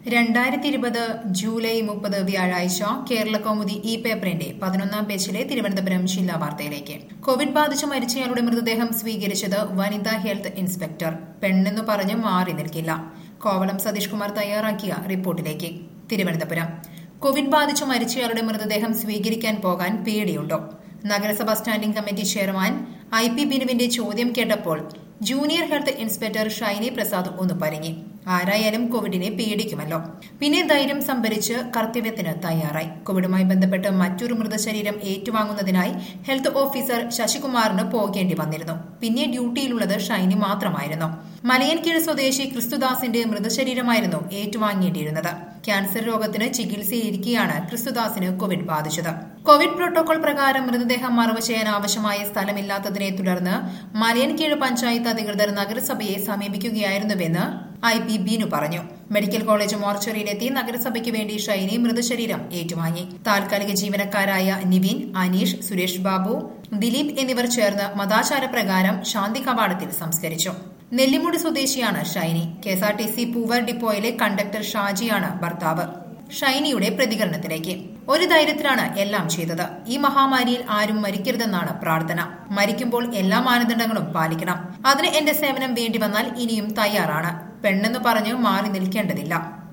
രണ്ടായിരത്തി ഇരുപത് ജൂലൈ മുപ്പത് വ്യാഴാഴ്ച കേരള കൗമുദി ഇ പേപ്പറിന്റെ പതിനൊന്നാം പേജിലെ തിരുവനന്തപുരം ജില്ലാ വാർത്തയിലേക്ക് കോവിഡ് ബാധിച്ച് മരിച്ചയാളുടെ മൃതദേഹം സ്വീകരിച്ചത് വനിതാ ഹെൽത്ത് ഇൻസ്പെക്ടർ പെണ്ണെന്നു പറഞ്ഞ് മാറി നിൽക്കില്ല കോവളം സതീഷ് കുമാർ തയ്യാറാക്കിയ റിപ്പോർട്ടിലേക്ക് തിരുവനന്തപുരം കോവിഡ് ബാധിച്ചു മരിച്ചയാളുടെ മൃതദേഹം സ്വീകരിക്കാൻ പോകാൻ പേടിയുണ്ടോ നഗരസഭാ standing committee chairman I P ബിനുവിന്റെ ചോദ്യം കേട്ടപ്പോൾ junior health inspector Shiny Prasad ഒന്ന് പരിങ്ങി ആരായാലും കോവിഡിനെ പേടിക്കുമല്ലോ പിന്നെ ധൈര്യം സംഭരിച്ച് കർത്തവ്യത്തിന് തയ്യാറായി കോവിഡുമായി ബന്ധപ്പെട്ട് മറ്റൊരു മൃതശരീരം ഏറ്റുവാങ്ങുന്നതിനായി ഹെൽത്ത് ഓഫീസർ ശശികുമാറിന് പോകേണ്ടി വന്നിരുന്നു പിന്നെ ഡ്യൂട്ടിയിലുള്ളത് ഷൈനി മാത്രമായിരുന്നു മലയൻകീഴ് സ്വദേശി ക്രിസ്തുദാസിന്റെ മൃതശരീരമായിരുന്നു ഏറ്റുവാങ്ങേണ്ടിയിരുന്നത് ക്യാൻസർ രോഗത്തിന് ചികിത്സയിലിരിക്കെയാണ് ക്രിസ്തുദാസിന് കോവിഡ് ബാധിച്ചത് കോവിഡ് പ്രോട്ടോകോൾ പ്രകാരം മൃതദേഹം മറവ് ചെയ്യാൻ ആവശ്യമായ സ്ഥലമില്ലാത്തതിനെ തുടർന്ന് മലയൻകീഴ് പഞ്ചായത്ത് അധികൃതർ നഗരസഭയെ സമീപിക്കുകയായിരുന്നുവെന്ന് ഐ പി ബീനു പറഞ്ഞു മെഡിക്കൽ കോളേജ് മോർച്ചറിയിലെത്തി നഗരസഭയ്ക്ക് വേണ്ടി ഷൈനി മൃതശരീരം ഏറ്റുവാങ്ങി താൽക്കാലിക ജീവനക്കാരായ നിവിൻ അനീഷ് സുരേഷ് ബാബു ദിലീപ് എന്നിവർ ചേർന്ന് മതാചാരപ്രകാരം ശാന്തി കവാടത്തിൽ സംസ്കരിച്ചു നെല്ലിമുടി സ്വദേശിയാണ് ഷൈനി കെഎസ്ആർടിസി പൂവർ ഡിപ്പോയിലെ കണ്ടക്ടർ ഷാജിയാണ് ഭർത്താവ് ഷൈനിയുടെ പ്രതികരണത്തിലേക്ക് ഒരു ധൈര്യത്തിലാണ് എല്ലാം ചെയ്തത് ഈ മഹാമാരിയിൽ ആരും മരിക്കരുതെന്നാണ് പ്രാർത്ഥന മരിക്കുമ്പോൾ എല്ലാ മാനദണ്ഡങ്ങളും പാലിക്കണം അതിന് എന്റെ സേവനം വേണ്ടി വന്നാൽ ഇനിയും തയ്യാറാണ് പെണ്ണെന്ന് പറഞ്ഞ് മാറി നിൽക്കേണ്ടതില്ല